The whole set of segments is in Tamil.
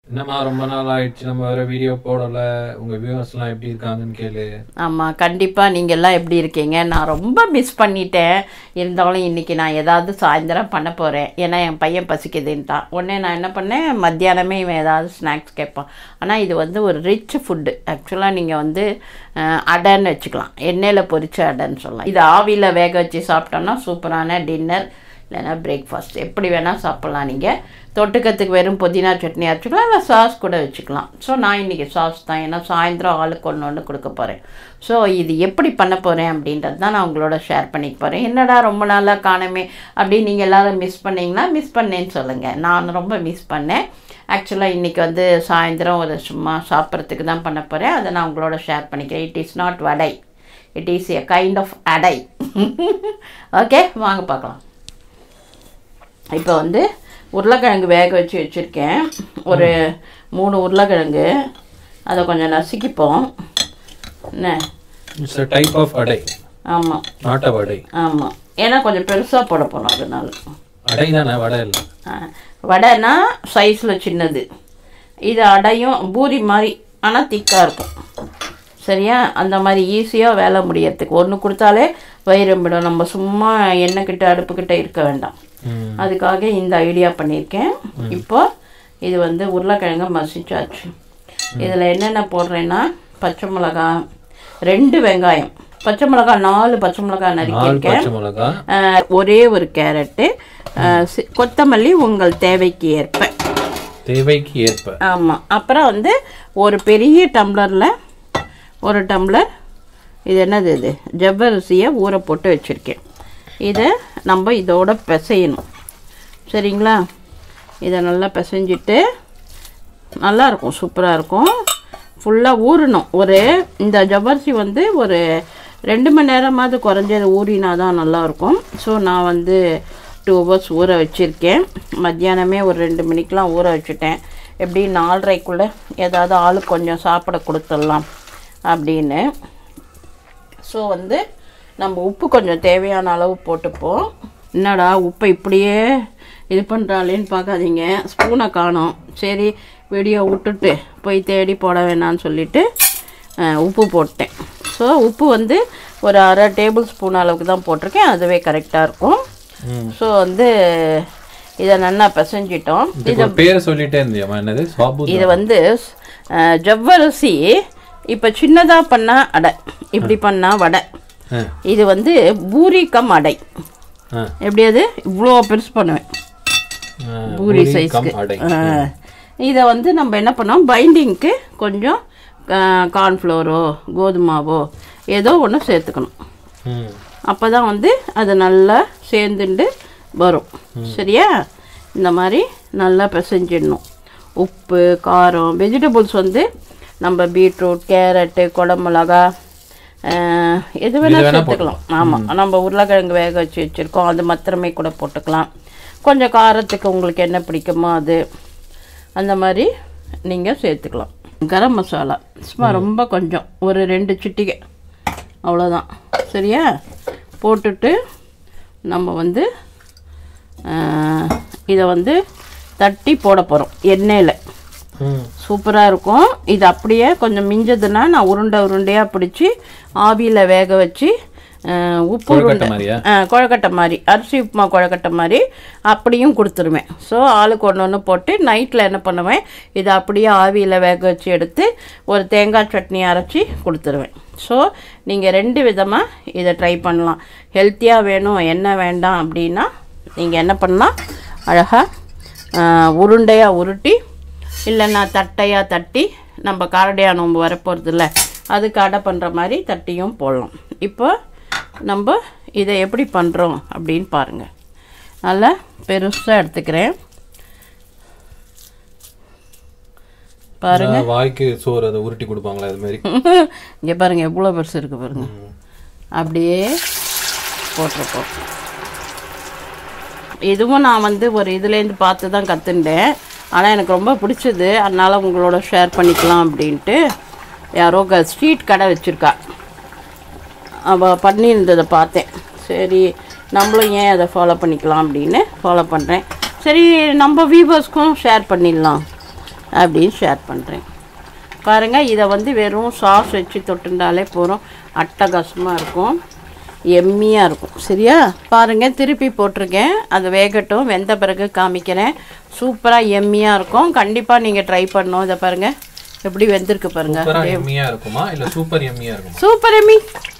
என்னம்மா ரொம்ப நாள் ஆயிடுச்சு நம்ம வேற வீடியோ போடல உங்க வியூவர்ஸ் எல்லாம் எப்படி இருக்காங்கன்னு கேளு ஆமாம் கண்டிப்பாக நீங்கள் எல்லாம் எப்படி இருக்கீங்க நான் ரொம்ப மிஸ் பண்ணிட்டேன் இருந்தாலும் இன்றைக்கி நான் ஏதாவது சாயந்தரம் பண்ண போகிறேன் ஏன்னா என் பையன் பசிக்குதுன்ட்டான் உடனே நான் என்ன பண்ணேன் மத்தியானமே இவன் ஏதாவது ஸ்நாக்ஸ் கேட்பான் ஆனால் இது வந்து ஒரு ரிச் ஃபுட்டு ஆக்சுவலாக நீங்கள் வந்து அஹ், அடைன்னு வச்சுக்கலாம் எண்ணெயில் பொரிச்ச அடைன்னு சொல்லலாம் இது ஆவியில் வேக வச்சு சாப்பிட்டோன்னா சூப்பரான டின்னர் இல்லைன்னா பிரேக்ஃபாஸ்ட் எப்படி வேணால் சாப்பிட்லாம் நீங்கள் தொட்டுக்கத்துக்கு வெறும் புதினா சட்னி அரைச்சிக்கலாம் இல்லை சாஸ் கூட வச்சுக்கலாம் ஸோ நான் இன்றைக்கி சாஸ் தான் ஏன்னா சாயந்தரம் ஆளுக்கு ஒன்று ஒன்று கொடுக்க போகிறேன் ஸோ இது எப்படி பண்ண போகிறேன் அப்படின்றது தான் நான் உங்களோட ஷேர் பண்ணிக்க போகிறேன் என்னடா ரொம்ப நாளாக காணமே அப்படின்னு நீங்கள் எல்லாரும் மிஸ் பண்ணீங்களா மிஸ் பண்ணேன்னு சொல்லுங்கள் நான் ரொம்ப மிஸ் பண்ணேன் ஆக்சுவலாக இன்றைக்கி வந்து சாயந்தரம் ஒரு சும்மா சாப்பிட்றதுக்கு தான் பண்ண போகிறேன் அதை நான் உங்களோட ஷேர் பண்ணிக்கிறேன் it is not vada it is a kind of adai okay வாங்க பார்க்கலாம் இப்போ வந்து உருளைக்கிழங்கு வேக வச்சு வச்சுருக்கேன் ஒரு மூணு உருளைக்கிழங்கு அதை கொஞ்சம் நசுக்கிப்போம் என்ன இட்ஸ் அ டைப் ஆஃப் அடை ஆமாம் நாட் அ வடை ஆமாம் ஏன்னா கொஞ்சம் பெருசாக போட போகிறோம் அதனால அடை தானே வடை இல்லை ஆ, வடைனா சைஸில் சின்னது இது அடையும் பூரி மாதிரி ஆனால் திக்காக இருக்கும் சரியா அந்த மாதிரி ஈஸியாக வேலை முடியறதுக்கு ஒன்று கொடுத்தாலே வயிறம்பிடும் நம்ம சும்மா எண்ணெய்கிட்ட அடுப்புக்கிட்ட இருக்க வேண்டாம் ம். அதுக்காக இந்த ஐடியா பண்ணியிருக்கேன் இப்போ இது வந்து உருளைக்கிழங்க மசிச்சாச்சு இதில் என்னென்ன போடுறேன்னா பச்சை மிளகாய் ரெண்டு வெங்காயம் பச்சை மிளகாய் நாலு பச்சை மிளகாய் நாலு நறுக்கியிருக்கேன் பச்சை மிளகா ஆஹ், ஒரே ஒரு கேரட்டு ஆஹ், சி- கொத்தமல்லி உங்கள் தேவைக்கு ஏற்ப தேவைக்கு ஏற்ப ஆமாம் அப்புறம் வந்து ஒரு பெரிய டம்ளரில் ஒரு டம்ளர் இது என்னது இது ஜவ்வரிசியை ஊற போட்டு வச்சுருக்கேன் இதை நம்ம இதோட பிசையணும் சரிங்களா இதை நல்லா பிசைஞ்சிட்டு நல்லா இருக்கும் சூப்பராக இருக்கும் ஃபுல்லாக ஊறணும் ஒரு இந்த ஜவ்வரிசி வந்து ஒரு ரெண்டு மணி நேரமாவது குறைஞ்சது ஊறினா தான் நல்லாயிருக்கும் ஸோ நான் வந்து டூ ஹவர்ஸ் ஊற வச்சுருக்கேன் மத்தியானமே ஒரு ரெண்டு மணிக்கெலாம் ஊற வச்சுட்டேன் எப்படி நாலரைக்குள்ளே ஏதாவது ஆளுக்கு கொஞ்சம் சாப்பிட கொடுத்துடலாம் அப்படின்னு ஸோ வந்து நம்ம உப்பு கொஞ்சம் தேவையான அளவு போட்டுப்போம் என்னடா உப்பை இப்படியே இது பண்ணுறாளேன்னு பார்க்காதீங்க ஸ்பூனை காணோம் சரி வீடியோ விட்டுட்டு போய் தேடி போட வேணாம்னு சொல்லிட்டு அஹ், உப்பு போட்டேன் ஸோ உப்பு வந்து ஒரு அரை டேபிள் ஸ்பூன் அளவுக்கு தான் போட்டிருக்கேன் அதுவே கரெக்டாக இருக்கும் ம். ஸோ வந்து இதை நல்லா பிசைஞ்சிட்டோம் இதுக்கு ஒரு பேரை சொல்லிட்டே இருந்தியாமா என்னது சாபு இது வந்து அஹ், ஜவ்வரிசி இப்போ சின்னதாக பண்ணால் அடை இப்படி பண்ணால் வடை ஆ, இது வந்து பூரி கம் அடை ஆ, எப்படி அது இவ்வளோ பெருசு பண்ணுவேன் ஆ, பூரி பூரி சைஸ்க்கு கம் அடை இதை வந்து நம்ம என்ன பண்ணோம் பைண்டிங்க்கு கொஞ்சம் கார்ன்ஃப்ளோரோ கோதுமாவோ ஏதோ ஒன்று சேர்த்துக்கணும் ம். அப்போ தான் வந்து அது நல்லா சேர்ந்துண்டு வரும் சரியா இந்த மாதிரி நல்லா பிசைஞ்சிடணும் உப்பு காரம் வெஜிடபிள்ஸ் வந்து நம்ம பீட்ரூட் கேரட்டு குடமிளகா அஹ், எது வேணால் சேர்த்துக்கலாம் ஆமாம் நம்ம உருளைக்கிழங்கு வேக வச்சு வச்சுருக்கோம் அது மாத்திரமே கூட போட்டுக்கலாம் கொஞ்சம் காரத்துக்கு உங்களுக்கு என்ன பிடிக்குமோ அது அந்த மாதிரி நீங்கள் சேர்த்துக்கலாம் கரம் மசாலா சும்மா ரொம்ப கொஞ்சம் ஒரு ரெண்டு சிட்டிகை அவ்வளோதான் சரியா போட்டுட்டு நம்ம வந்து ஆஹ், இதை வந்து தட்டி போட போகிறோம் எண்ணெயில் ம். சூப்பராக இருக்கும் இது அப்படியே கொஞ்சம் மிஞ்சதுன்னா நான் உருண்டை உருண்டையாக பிடிச்சி ஆவியில் வேக வச்சு ஆஹ், உப்பு கொழுக்கட்டை உருண்டை மாதிரியா? ஆ, குழக்கட்டை மாதிரி அரிசி உப்புமா குழக்கட்டை மாதிரி அப்படியும் கொடுத்துருவேன் ஸோ ஆளுக்கு ஒன்று ஒன்று போட்டு நைட்டில் என்ன பண்ணுவேன் இதை அப்படியே ஆவியில் வேக வச்சு எடுத்து ஒரு தேங்காய் சட்னி அரைச்சி கொடுத்துருவேன் ஸோ நீங்கள் ரெண்டு விதமாக இதை ட்ரை பண்ணலாம் ஹெல்த்தியாக வேணும் என்ன வேண்டாம் அப்படின்னா நீங்கள் என்ன பண்ணலாம் அழகாக உருண்டையாக உருட்டி இல்லைன்னா தட்டையாக தட்டி நம்ம காரடையா நோம்பு வரப்போகிறதில்ல அதுக்கு அடை பண்ணுற மாதிரி தட்டியும் போடலாம் இப்போ நம்ம இதை எப்படி பண்ணுறோம் அப்படின்னு பாருங்கள் நல்லா பெருசாக எடுத்துக்கிறேன் பாருங்க நான் வாய்க்கு சோறு அதை உருட்டி கொடுப்பாங்களே அது மாதிரி இங்கே பாருங்க எவ்வளோ பெருசு இருக்குது பாருங்க அப்படியே போட்டிருப்போம் இதுவும் நான் வந்து ஒரு இதுலேருந்து பார்த்து தான் கற்றுண்டேன் ஆனால் எனக்கு ரொம்ப பிடிச்சது அதனால் உங்களோட ஷேர் பண்ணிக்கலாம் அப்படின்ட்டு யாரோ க ஸ்ட்ரீட் கடை வச்சுருக்கா அவள் பண்ணியிருந்ததை பார்த்தேன் சரி நம்மளும் ஏன் அதை ஃபாலோ பண்ணிக்கலாம் அப்படின்னு ஃபாலோ பண்ணுறேன் சரி நம்ம வியூவர்ஸ்க்கும் ஷேர் பண்ணிடலாம் அப்படின்னு ஷேர் பண்ணுறேன் பாருங்கள் இதை வந்து வெறும் சாஸ் வச்சு தொட்டுண்டாலே போகிறோம் அட்டகாசமாக இருக்கும் எம்மியாக இருக்கும் சரியா பாருங்கள் திருப்பி போட்டிருக்கேன் அது வேகட்டும் வெந்த பிறகு காமிக்கிறேன் சூப்பராக எம்மியாக இருக்கும் கண்டிப்பாக நீங்கள் ட்ரை பண்ணணும் இதை பாருங்கள் எப்படி வெந்திருக்கு பாருங்கள் சூப்பரா எம்மியா இருக்குமா இல்ல சூப்பர் எம்மியா இருக்குமா சூப்பர் எம்மி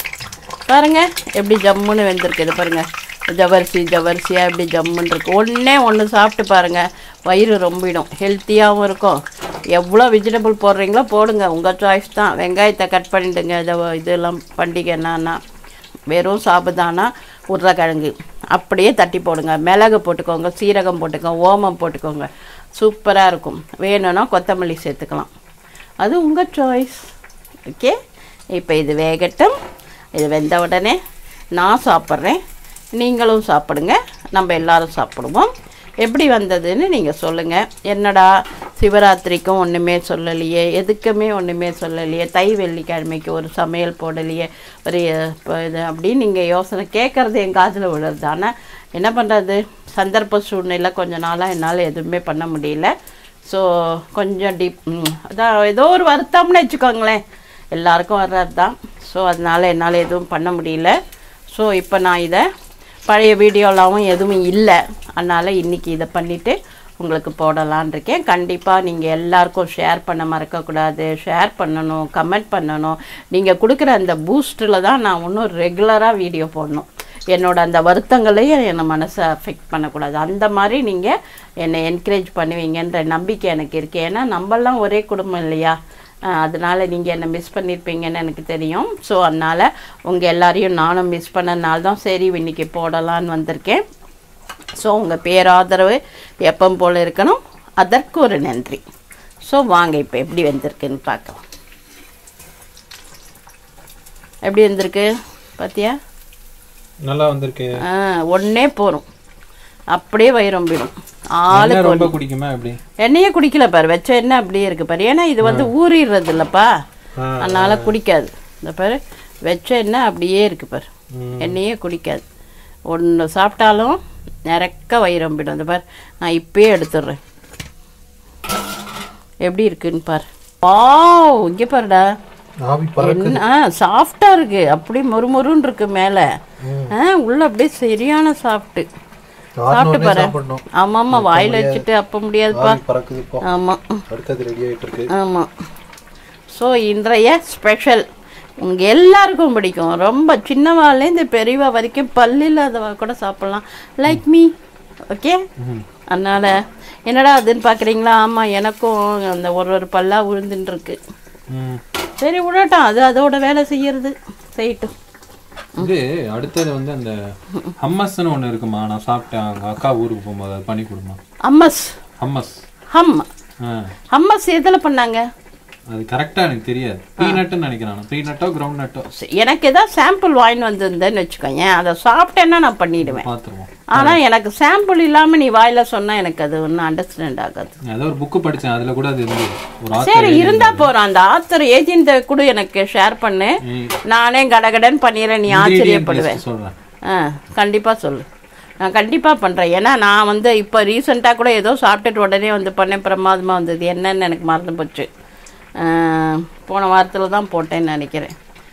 பாருங்க எப்படி ஜம்முன்னு வெந்திருக்கு இது பாருங்க ஜவரிசி ஜவரிசியா எப்படி ஜம்முன்னு இருக்கு ஒன்றே ஒன்று சாப்பிட்டு பாருங்க வயிறு ரொம்பிடும் ஹெல்த்தியாகவும் இருக்கும் எவ்வளோ வெஜிடபிள் போடுறீங்களோ போடுங்க உங்கள் சாய்ஸ் தான் வெங்காயத்தை கட் பண்ணிடுங்க இதை இதெல்லாம் பண்டிகை என்னன்னா வெறும் சாபுதானா உருளைக்கிழங்கு அப்படியே தட்டி போடுங்க மிளகு போட்டுக்கோங்க சீரகம் போட்டுக்கோங்க ஓமம் போட்டுக்கோங்க சூப்பராக இருக்கும் வேணும்னா கொத்தமல்லி சேர்த்துக்கலாம் அது உங்கள் சாய்ஸ் ஓகே இப்போ இது வேகட்டும் இது வெந்த உடனே நான் சாப்பிட்றேன் நீங்களும் சாப்பிடுங்க நம்ம எல்லாரும் சாப்பிடுவோம் எப்படி வந்ததுன்னு நீங்கள் சொல்லுங்கள் என்னடா சிவராத்திரிக்கும் ஒன்றுமே சொல்லலையே எதுக்குமே ஒன்றுமே சொல்லலையே தை வெள்ளிக்கிழமைக்கு ஒரு சமையல் போடலையே ஒரு இப்போ இது அப்படின்னு நீங்கள் யோசனை கேட்குறது என் காதில் விழுறது ஆனால் என்ன பண்ணுறது சந்தர்ப்ப சூழ்நிலை கொஞ்ச நாளாக என்னால் எதுவுமே பண்ண முடியல ஸோ கொஞ்சம் டீப் அதான் ஏதோ ஒரு வருத்தம்னு வச்சுக்கோங்களேன் எல்லாருக்கும் வர்றது தான் ஸோ அதனால் என்னால் எதுவும் பண்ண முடியல ஸோ இப்போ நான் இதை பழைய வீடியோலாவும் எதுவும் இல்லை அதனால் இன்றைக்கி இதை பண்ணிவிட்டு உங்களுக்கு போடலான் இருக்கேன் கண்டிப்பாக நீங்கள் எல்லாருக்கும் ஷேர் பண்ண மறக்கக்கூடாது ஷேர் பண்ணணும் கமெண்ட் பண்ணணும் நீங்கள் கொடுக்குற அந்த பூஸ்ட்டில் தான் நான் இன்னும் ரெகுலராக வீடியோ போடணும் என்னோட அந்த வருத்தங்களையும் என்னை மனசை அஃபெக்ட் பண்ணக்கூடாது அந்த மாதிரி நீங்கள் என்னை என்கரேஜ் பண்ணுவீங்கன்ற நம்பிக்கை எனக்கு இருக்குது ஏன்னா நம்மெல்லாம் ஒரே குடும்பம் இல்லையா அஹ் அதனால நீங்கள் என்னை மிஸ் பண்ணியிருப்பீங்கன்னு எனக்கு தெரியும் ஸோ அதனால் உங்கள் எல்லாரையும் நானும் மிஸ் பண்ணனால தான் சரி இன்னைக்கு போடலான்னு வந்திருக்கேன் ஸோ உங்கள் பேராதரவு எப்பவும் போல் இருக்கணும் அதற்கு ஒரு நன்றி ஸோ வாங்க இப்போ எப்படி வந்திருக்குன்னு பார்க்கலாம் எப்படி வந்திருக்கு பார்த்தியா நல்லா வந்திருக்கு ஆ ஒன்றே போதும் அப்படியே வயிறொம்பிடும் ஆளு எண்ணெய் ரொம்ப குடிக்குமா எப்படி எண்ணெயே குடிக்கல பாரு வச்ச எண்ணெய் அப்படியே இருக்கு பாரு ஏன்னா இது வந்து ஊறிடுறது இல்லைப்பா ஆ, அதனால குடிக்காது இந்த பாரு வச்ச எண்ணெய் அப்படியே இருக்கு பாரு ம். எண்ணெயே குடிக்காது ஒன்று சாப்பிட்டாலும் நிறக்க வயிறம்பிடும் இந்த பாரு நான் இப்பயே எடுத்துடுறேன் எப்படி இருக்குன்னு பாரு வாவ் இங்கே பாருடா ஆவி பறக்கு என்ன சாஃப்டா இருக்கு அப்படி மொறுமொறுன்னு இருக்கு மேலே ஆ உள்ள அப்படியே சரியான சாஃப்ட்டு சாப்பிட்டு பாரு சாப்பிடணும் ஆமா ஆமா வாயில வச்சுட்டு அப்ப முடியாதுப்பா ஆவி பறக்குது இப்போ ஆமா அடுத்தது ரெடி ஆயிட்டு இருக்கு ஆமா ஸோ இன்றைய ஸ்பெஷல் உங்க எல்லாருக்கும் பிடிக்கும் ரொம்ப சின்னவாலேருந்து பெரியவா வரைக்கும் பல்லு இல்லாதவா கூட சாப்பிடலாம் லைக் மீ ஓகே அதனால என்னடா அதுன்னு பார்க்குறீங்களா ஆமாம் எனக்கும் அந்த ஒரு ஒரு பல்லா விழுந்துன்னு இருக்கு ம். சரி விடட்டும் அது அதோட வேலை செய்யறது செய்யட்டும் இது அடுத்தது வந்து அந்த ஹம்மஸ்னு ஒண்ணு இருக்குமா நான் சாப்பிட்டேன் அங்க அக்கா ஊருக்கு போகும்போது அது பண்ணி கொடுமா அம்மஸ் ஹம்மஸ் ஹம் ஆ ஹம்மஸ் எதில் பண்ணாங்க அது கரெக்டா எனக்கு தெரியாது பீனட்னு நினைக்கிறேன் பீனட்டோ கிரவுண்ட் நட்டோ எனக்கு ஏதாவது சாம்பிள் வாங்கிட்டு வந்திருந்தேன்னு வச்சுக்கோங்க அதை சாப்பிட்டேன்னா நான் பண்ணிடுவேன் பார்த்துருவோம் ஆனால் எனக்கு சாம்பிள் இல்லாமல் நீ வாயில சொன்னா எனக்கு அது ஒன்றும் அண்டர்ஸ்டாண்ட் ஆகாது நான் ஏதோ ஒரு புக்கு படிச்சேன் அதுல கூட அது இருந்தது ஒரு ஆத்தர் சரி இருந்தா போறோம் அந்த ஆத்தர் ஏஜென்ட் கூட எனக்கு ஷேர் பண்ணு நானே கடகடன்னு பண்ணிடுறேன் நீ ஆச்சரியப்படுவேன் சொல்றேன் ஆ கண்டிப்பா சொல்லு நான் கண்டிப்பா பண்றேன் ஏன்னா நான் வந்து இப்போ ரீசெண்டாக கூட ஏதோ சாப்பிட்டுட்டு உடனே வந்து பண்ணேன் பிரமாதமா வந்தது என்னன்னு எனக்கு மறந்து போச்சு ஆ, போன வாரத்தில் தான் போட்டேன்னு நினைக்கிறேன்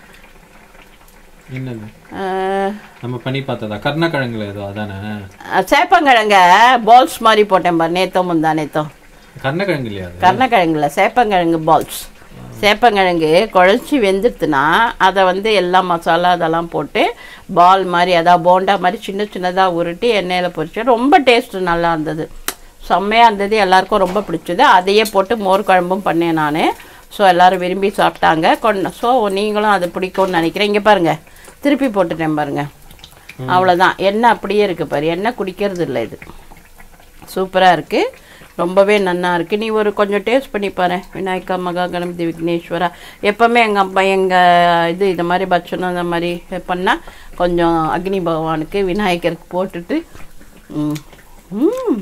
என்னது ஆ, நம்ம பண்ணி பார்த்ததா கருணக்கிழங்குல ஏதோ அதானே சேப்பங்கிழங்க பால்ஸ் மாதிரி போட்டேன் பாரு நேத்தோ முந்தா நேத்தோ கருணக்கிழங்கு இல்லையா அது கருணக்கிழங்குல சேப்பங்கிழங்கு பால்ஸ் சேப்பங்கிழங்கு குழச்சி வெந்துடுத்துனா அதை வந்து எல்லா மசாலா அதெல்லாம் போட்டு பால் மாதிரி அதாவது போண்டா மாதிரி சின்ன சின்னதாக உருட்டி எண்ணெயில் பொரிச்சு ரொம்ப டேஸ்ட் நல்லா இருந்தது செம்மையாக இருந்தது எல்லாருக்கும் ரொம்ப பிடிச்சது அதையே போட்டு மோர் குழம்பும் பண்ணேன் நான் ஸோ எல்லாரும் விரும்பி சாப்பிட்டாங்க கொண்டு ஸோ நீங்களும் அது பிடிக்கும்னு நினைக்கிறேன் இங்கே பாருங்கள் திருப்பி போட்டுட்டேன் பாருங்கள் அவ்வளோதான் எண்ணெய் அப்படியே இருக்குது பாரு எண்ணெய் குடிக்கிறது இல்லை இது சூப்பராக இருக்குது ரொம்பவே நன்னா இருக்குது நீ ஒரு கொஞ்சம் டேஸ்ட் பண்ணி பாரு விநாயகா மகா கணபதி விக்னேஸ்வரா எப்போவுமே எங்கள் அப்பா எங்கள் இது இந்த மாதிரி பட்சணம் இந்த மாதிரி பண்ணால் கொஞ்சம் அக்னி பகவானுக்கு விநாயகருக்கு போட்டுட்டு ம் ம்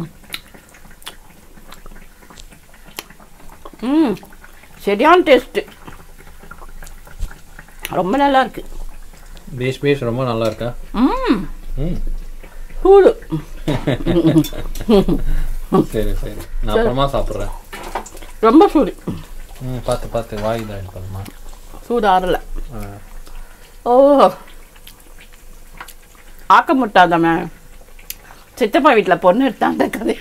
ம் சரியான டேஸ்ட்டு ரொம்ப நல்லா இருக்கு பேஸ் பேஸ் ரொம்ப நல்லா இருக்கா ம் ம் சூடு சரி சரி நான் அப்புறமா சாப்பிட்றேன் ரொம்ப சூடு ம் பார்த்து பார்த்து வாய் தான் இருப்பதுமா சூடு ஆறல ஓ ஆக்க முட்டாதமே சித்தப்பா வீட்டில் பொண்ணு எடுத்தாண்ட கதை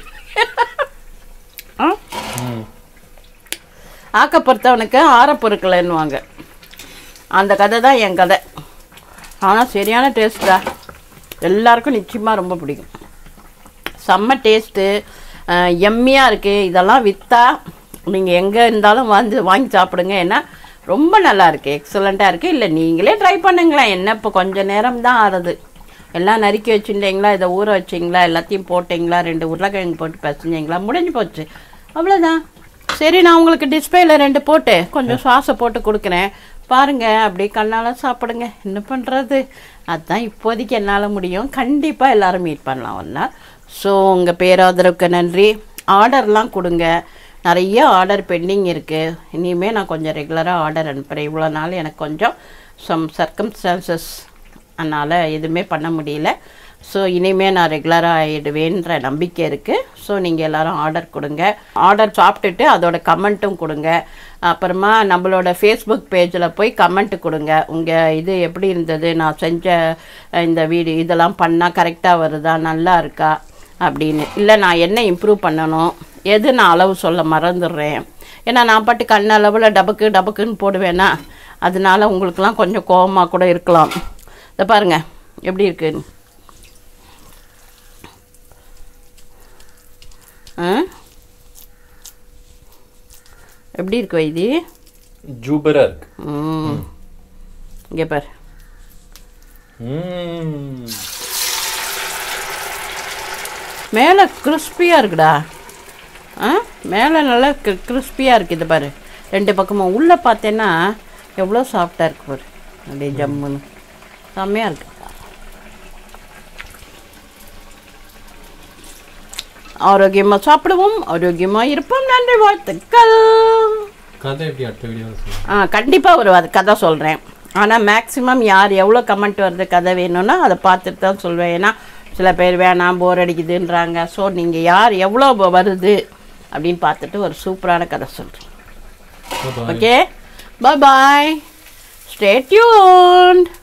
ஆ ம் ஆக்க பொறுத்தவனுக்கு ஆற பொருட்களைன்னுவாங்க அந்த கதை தான் என் கதை ஆனால் சரியான டேஸ்ட்டா எல்லாருக்கும் நிச்சயமாக ரொம்ப பிடிக்கும் செம்ம டேஸ்ட்டு எம்மியாக இருக்குது இதெல்லாம் விற்றா நீங்கள் எங்கே இருந்தாலும் வந்து வாங்கி சாப்பிடுங்க ஏன்னா ரொம்ப நல்லா இருக்குது எக்ஸலண்ட்டாக இருக்குது இல்லை நீங்களே ட்ரை பண்ணுங்களேன் என்ன இப்போ கொஞ்ச நேரம் தான் ஆறுது எல்லாம் நறுக்கி வச்சுட்டீங்களா இதை ஊற வச்சிங்களா எல்லாத்தையும் போட்டிங்களா ரெண்டு உருளைக்கிழங்கு போட்டு பிசைஞ்சிங்களா முடிஞ்சு போச்சு அவ்வளோதான் சரி நான் உங்களுக்கு டிஸ்பிளேல ரெண்டு போட்டு கொஞ்சம் சாஸை போட்டு கொடுக்குறேன் பாருங்க அப்படியே கண்ணால் சாப்பிடுங்க என்ன பண்ணுறது அதுதான் இப்போதைக்கு என்னால் முடியும் கண்டிப்பாக எல்லாரும் மீட் பண்ணலாம் ஒரு நாள் ஸோ உங்கள் பேராதரவுக்கு நன்றி ஆர்டர்லாம் கொடுங்க நிறைய ஆர்டர் பெண்டிங் இருக்குது இனிமேல் நான் கொஞ்சம் ரெகுலராக ஆர்டர் அனுப்புகிறேன் இவ்வளோ நாள் எனக்கு கொஞ்சம் சம் சர்க்கம்ஸ்டான்சஸ் அதனால் எதுவுமே பண்ண முடியல ஸோ இனிமேல் நான் ரெகுலராக ஆகிடுவேன்ற நம்பிக்கை இருக்குது ஸோ நீங்கள் எல்லாரும் ஆர்டர் கொடுங்க ஆர்டர் சாப்பிட்டுட்டு அதோட கமெண்ட்டும் கொடுங்க அப்புறமா நம்மளோட ஃபேஸ்புக் பேஜில் போய் கமெண்ட் கொடுங்க உங்கள் இது எப்படி இருந்தது நான் செஞ்ச அஹ், இந்த வீடியோ இதெல்லாம் பண்ணால் கரெக்டாக வருதா நல்லா இருக்கா அப்படின்னு இல்லை நான் என்ன இம்ப்ரூவ் பண்ணணும் எது நான் அளவு சொல்ல மறந்துடுறேன் ஏன்னா நான் பாட்டு கண் அளவில் டபக்கு டபக்குன்னு போடுவேனா அதனால உங்களுக்குலாம் கொஞ்சம் கோவமாக கூட இருக்கலாம் இதை பாருங்க எப்படி இருக்கு ஆ எப்படி இருக்கு வைத்தி ஜூபராக இருக்கு ம் இங்கே பாரு ம் மேலே கிறிஸ்பியாக இருக்குடா ஆ மேலே நல்லா கிறிஸ்பியாக இருக்குது இது பாரு ரெண்டு பக்கமும் உள்ளே பார்த்தேன்னா எவ்வளோ சாஃப்டாக இருக்கு பாரு அப்படியே ஜம்முன்னு செம்மையாக இருக்கு ஆரோக்கியமாக சாப்பிடுவோம் ஆரோக்கியமாக இருப்போம் நன்றி வாழ்த்துக்கள் கதை எப்படி அடுத்த வீடியோவில் சொல்லுங்கள் ஆ கண்டிப்பாக ஒரு அது கதை சொல்கிறேன் ஆனால் மேக்ஸிமம் யார் எவ்வளோ கமெண்ட் வருது கதை வேணும்னா அதை பார்த்துட்டு தான் சொல்வேன் ஏன்னா சில பேர் வேணாம் போர் அடிக்குதுன்றாங்க ஸோ நீங்கள் யார் எவ்வளோ வ- வருது அப்படின்னு பார்த்துட்டு ஒரு சூப்பரான கதை சொல்கிறேன் Bye-bye. Okay bye stay tuned